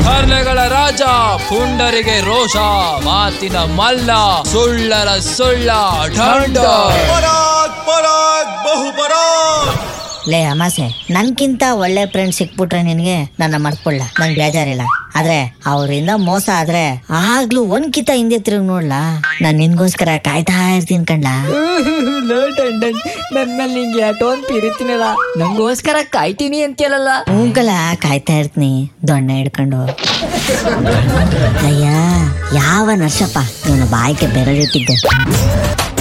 ತರ್ಲೆಗಳ ರಾಜ ಪುಂಡರಿಗೆ ರೋಷ ಮಾತಿನ ಮಲ್ಲ ಸುಳ್ಳರ ಸುಳ್ಳ ಢಂಡ ಪರಾಗ್ ಪರಾಗ್ ಬಹು ಪರಾಗ್ ಲೇ ಅಮಾಸೆ ನನ್ಕಿಂತ ಒಳ್ಳೆ ಫ್ರೆಂಡ್ ಸಿಕ್ಬಿಟ್ರೆ ನಿನಗೆ ನನ್ನ ಮರ್ತ್ಕೊಳ್ಳ ನಂಗೆ ಬೇಜಾರಿಲ್ಲ ಆದ್ರೆ ಅವರಿಂದ ಮೋಸ ಆದ್ರೆ ಆಗ್ಲೂ ಒಂದ್ ಕಿತ ಹಿಂದೆ ತಿರುಗಿ ನೋಡ್ಲಾ ನಾನ್ ನಿನ್ಗೋಸ್ಕರ ಕಾಯ್ತಾ ಇರ್ತೀನಿ ಕಣ್ಲಾ ನನ್ ಮೇಲೆ ನಿಂಗೆ ಯಾಟೋನ್ ಪಿರಿತೀನಲ್ಲ ನಂಗೋಸ್ಕರ ಕಾಯ್ತೀನಿ ಅಂತೀಯಲ್ಲ ಹೂಂಕಲ ಕಾಯ್ತಾ ಇರ್ತೀನಿ ದೊಣ್ಣೆ ಹಿಡ್ಕೊಂಡು ಅಯ್ಯ ಯಾವ ನರ್ಸಪ್ಪ ಇವನು ಬಾಯಿಗೆ ಬೆರಳಿಟ್ಟಿದ್ದೆ